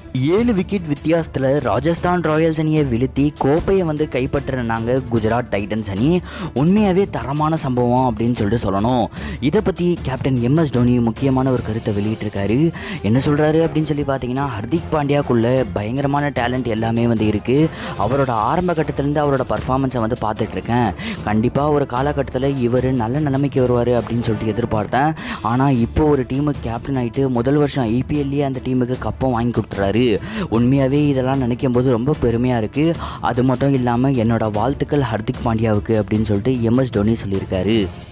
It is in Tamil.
ஏழு விக்கெட் வித்தியாசத்தில் ராஜஸ்தான் ராயல்ஸ் அணியை வீழ்த்தி கோப்பையை வந்து கைப்பற்றினாங்க குஜராத் டைட்டன்ஸ் அணி உண்மையாகவே தரமான சம்பவம் அப்படின்னு சொல்லிட்டு சொல்லணும் இதை பற்றி கேப்டன் எம்எஸ் தோனி முக்கியமான ஒரு கருத்தை வெளியிட்டிருக்காரு என்ன சொல்கிறாரு அப்படின்னு சொல்லி பார்த்தீங்கன்னா ஹர்திக் பாண்டியாக்குள்ள பயங்கரமான டேலண்ட் எல்லாமே வந்து இருக்குது அவரோட ஆரம்ப கட்டத்திலேருந்து அவரோட பர்ஃபார்மன்ஸை வந்து பார்த்துட்ருக்கேன் கண்டிப்பாக ஒரு காலகட்டத்தில் இவர் நல்ல நிலைமைக்கு வருவார் அப்படின்னு சொல்லிட்டு எதிர்பார்த்தேன் ஆனால் இப்போ ஒரு டீமுக்கு கேப்டன் ஆகிட்டு முதல் வருஷம் ஐபிஎல்லேயே அந்த டீமுக்கு கப்பம் வாங்கி கொடுத்துறாரு உண்மையாகவே இதெல்லாம் நினைக்கும் போது ரொம்ப பெருமையாக இருக்குது அது மட்டும் இல்லாமல் என்னோட வாழ்த்துக்கள் ஹர்திக் பாண்டியாவுக்கு அப்படின்னு சொல்லிட்டு எம்எஸ் தோனி சொல்லியிருக்காரு